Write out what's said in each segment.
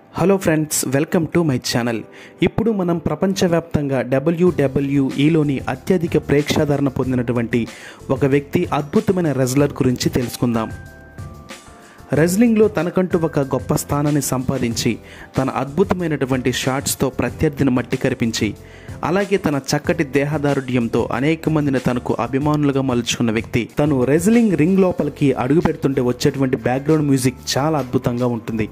hello friends welcome to my channel ఇప్పుడు మనం ప్రపంచవ్యాప్తంగా డబ్ల్యూడబ్ల్యూఈలోని అత్యధిక ప్రేక్షాదరణ పొందినటువంటి ఒక వ్యక్తి అద్భుతమైన రెజ్లర్ గురించి తెలుసుకుందాం రెజ్లింగ్లో తనకంటూ ఒక గొప్ప స్థానాన్ని సంపాదించి తన అద్భుతమైనటువంటి షాట్స్తో ప్రత్యర్థిని మట్టి కరిపించి అలాగే తన చక్కటి దేహదారుఢ్యంతో అనేక మందిని తనకు అభిమానులుగా మలుచుకున్న వ్యక్తి తను రెజ్లింగ్ రింగ్ లోపలికి అడుగు పెడుతుంటే వచ్చేటువంటి బ్యాక్గ్రౌండ్ మ్యూజిక్ చాలా అద్భుతంగా ఉంటుంది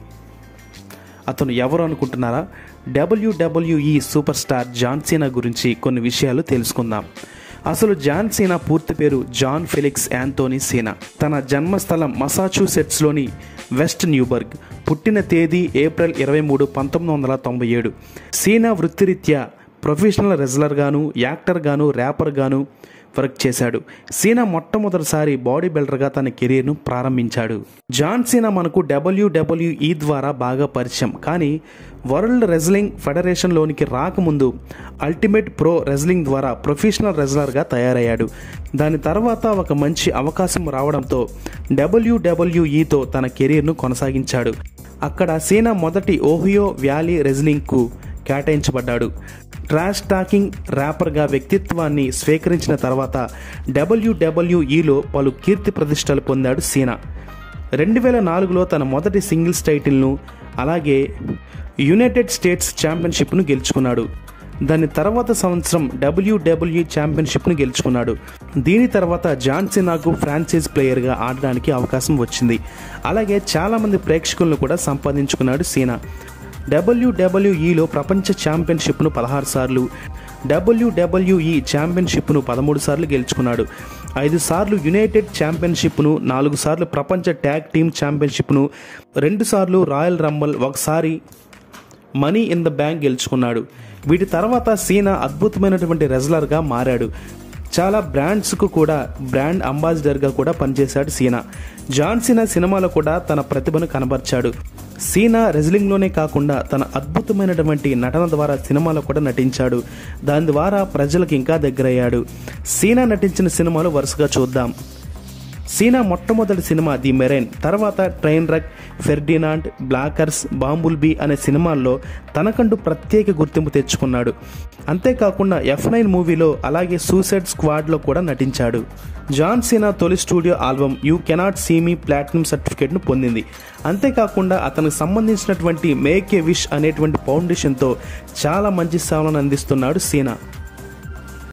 అతను ఎవరు అనుకుంటున్నారా WWE superstar John Cena గురించి కొన్ని విషయాలు తెలుసుకుందాం అసలు జాన్ సీనా పూర్తి పేరు జాన్ ఫెలిక్స్ యాంతోనీ సీనా తన జన్మస్థలం మసాచ్యూసెట్స్లోని వెస్ట్ న్యూబర్గ్ పుట్టిన తేదీ ఏప్రిల్ ఇరవై మూడు పంతొమ్మిది వందల తొంభై ఏడు సీనా వృత్తిరీత్యా ప్రొఫెషనల్ రెజ్లర్ గాను యాక్టర్ గాను ర్యాపర్ గాను వర్క్ చేశాడు సీనా మొట్టమొదటిసారి బాడీ బిల్డర్గా తన కెరీర్ను ప్రారంభించాడు జాన్ సీనా మనకు డబ్ల్యూడబ్ల్యూఈ ద్వారా బాగా పరిచయం కానీ వరల్డ్ రెజ్లింగ్ ఫెడరేషన్లోనికి రాకముందు అల్టిమేట్ ప్రో రెజ్లింగ్ ద్వారా ప్రొఫెషనల్ రెజ్లర్గా తయారయ్యాడు దాని తర్వాత ఒక మంచి అవకాశం రావడంతో డబ్ల్యూడబ్ల్యూఈతో తన కెరీర్ను కొనసాగించాడు అక్కడ సీనా మొదటి ఓహియో వ్యాలీ రెజ్లింగ్కు కేటాయించబడ్డాడు ట్రాష్ టాకింగ్ ర్యాపర్గా వ్యక్తిత్వాన్ని స్వీకరించిన తర్వాత డబ్ల్యూడబ్ల్యూఈలో పలు కీర్తి ప్రతిష్టలు పొందాడు సీనా రెండు వేల నాలుగులో తన మొదటి సింగిల్స్ టైటిల్ను అలాగే యునైటెడ్ స్టేట్స్ ఛాంపియన్షిప్ను గెలుచుకున్నాడు దాని తర్వాత సంవత్సరం డబ్ల్యూడబ్ల్యూ ఛాంపియన్షిప్ను గెలుచుకున్నాడు దీని తర్వాత జాన్ సినాకు ఫ్రాంచైజ్ ప్లేయర్గా ఆడడానికి అవకాశం వచ్చింది అలాగే చాలామంది ప్రేక్షకులను కూడా సంపాదించుకున్నాడు సీనా డబ్ల్యూడబ్ల్యూఈలో ప్రపంచ ఛాంపియన్షిప్ను పదహారు సార్లు డబ్ల్యూడబ్ల్యూఈ ఛాంపియన్షిప్ను పదమూడు సార్లు గెలుచుకున్నాడు ఐదు సార్లు యునైటెడ్ ఛాంపియన్షిప్ను నాలుగు సార్లు ప్రపంచ ట్యాగ్ టీమ్ ఛాంపియన్షిప్ను రెండు సార్లు రాయల్ రంబల్ ఒకసారి మనీ ఇన్ ద బ్యాంక్ గెలుచుకున్నాడు వీటి తర్వాత సీనా అద్భుతమైనటువంటి రెజ్లర్గా మారాడు చాలా బ్రాండ్స్కు కూడా బ్రాండ్ అంబాసిడర్గా కూడా పనిచేశాడు సీనా జాన్ సీనా సినిమాలో కూడా తన ప్రతిభను కనబర్చాడు సీనా రెజ్లింగ్లోనే కాకుండా తన అద్భుతమైనటువంటి నటన ద్వారా సినిమాలో కూడా నటించాడు దాని ద్వారా ప్రజలకు ఇంకా దగ్గరయ్యాడు సీనా నటించిన సినిమాలు వరుసగా చూద్దాం సీనా మొట్టమొదటి సినిమా ది మెరైన్ తర్వాత trainwreck Ferdinand blockers bumblebee అనే సినిమాల్లో తనకంటూ ప్రత్యేక గుర్తింపు తెచ్చుకున్నాడు అంతేకాకుండా ఎఫ్ నైన్ మూవీలో అలాగే సూసైడ్ స్క్వాడ్లో కూడా నటించాడు జాన్ సీనా తొలి studio album you can't see me platinum సర్టిఫికేట్ను పొందింది అంతేకాకుండా అతనికి సంబంధించినటువంటి మేక్ ఏ విష్ అనేటువంటి ఫౌండేషన్తో చాలా మంచి సేవలను అందిస్తున్నాడు సీనా